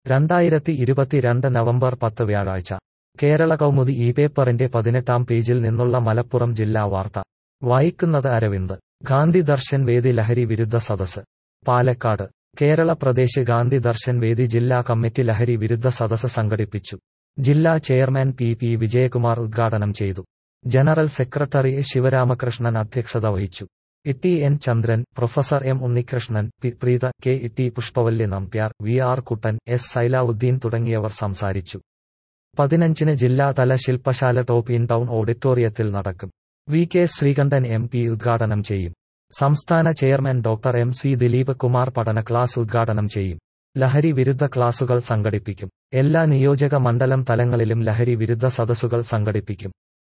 രണ്ടായിരത്തി ഇരുപത്തിരണ്ട് നവംബർ പത്ത് വ്യാഴാഴ്ച കേരള കൗമുദി ഈ പേപ്പറിന്റെ പതിനെട്ടാം പേജിൽ നിന്നുള്ള മലപ്പുറം ജില്ലാ വാർത്ത വായിക്കുന്നത് അരവിന്ദ് ഗാന്ധി ദർശൻ വേദി ലഹരി വിരുദ്ധ സദസ് പാലക്കാട് കേരള പ്രദേശ് ഗാന്ധി ദർശൻ വേദി ജില്ലാ കമ്മിറ്റി ലഹരി വിരുദ്ധ സദസ് സംഘടിപ്പിച്ചു ജില്ലാ ചെയർമാൻ പി പി വിജയകുമാർ ഉദ്ഘാടനം ചെയ്തു ജനറൽ സെക്രട്ടറി ശിവരാമകൃഷ്ണൻ അധ്യക്ഷത വഹിച്ചു Itty N Chandran professor M Unnikrishnan P Preetha K Itty Pushpavalli Nambiar V R Kuttan S Sailavudheen തുടങ്ങിയവർ സംസാരിച്ചു പതിനഞ്ചിന് ജില്ലാതല ശില്പശാല ടോപ്പ് ഇൻ ടൗൺ ഓഡിറ്റോറിയത്തിൽ നടക്കും V K Sreekandan M P ഉദ്ഘാടനം ചെയ്യും സംസ്ഥാന chairman doctor M C Dileep Kumar പഠന ക്ലാസ് ഉദ്ഘാടനം ചെയ്യും ലഹരി വിരുദ്ധ ക്ലാസുകൾ സംഘടിപ്പിക്കും എല്ലാ നിയോജക മണ്ഡലം തലങ്ങളിലും ലഹരി വിരുദ്ധ സദസ്സുകൾ സംഘടിപ്പിക്കും